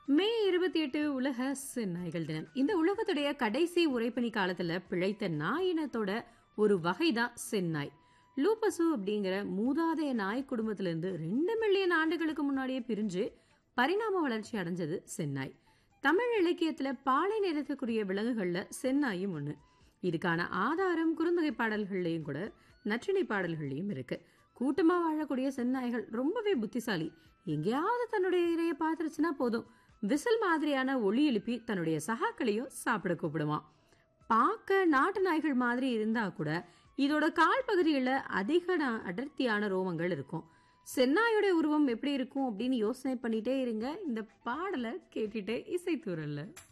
மே இருபத்தி எட்டு உலக செந்நாய்கள் தினம் இந்த உலகத்துடைய கடைசி உரைப்பணி காலத்துல பிழைத்த நாயினத்தோட ஒரு வகைதான் செந்நாய் லூபசு அப்படிங்கிற மூதாதைய நாய் குடும்பத்திலிருந்து ரெண்டு மில்லியன் ஆண்டுகளுக்கு முன்னாடியே பிரிஞ்சு பரிணாம வளர்ச்சி அடைஞ்சது செந்நாய் தமிழ் இலக்கியத்துல பாலை நிறத்துக்குரிய விலங்குகள்ல செந்நாயும் ஒண்ணு இதுக்கான ஆதாரம் குறுந்தொகை பாடல்கள்லயும் கூட நற்றிணை பாடல்கள்லயும் இருக்கு கூட்டமா வாழக்கூடிய செந்நாய்கள் ரொம்பவே புத்திசாலி எங்கேயாவது தன்னுடைய இரையை பார்த்துருச்சுன்னா போதும் விசில் மாதிரியான ஒளி எழுப்பி தன்னுடைய சகாக்களையும் சாப்பிட கூப்பிடுவான் பார்க்க நாட்டு நாய்கள் மாதிரி இருந்தா கூட இதோட கால் பகுதிகளில் அதிக நா- அடர்த்தியான ரோமங்கள் இருக்கும் செந்நாயோட உருவம் எப்படி இருக்கும் அப்படின்னு யோசனை பண்ணிட்டே இருங்க இந்த பாடலை கேட்டுட்டே இசைத்தூரல்ல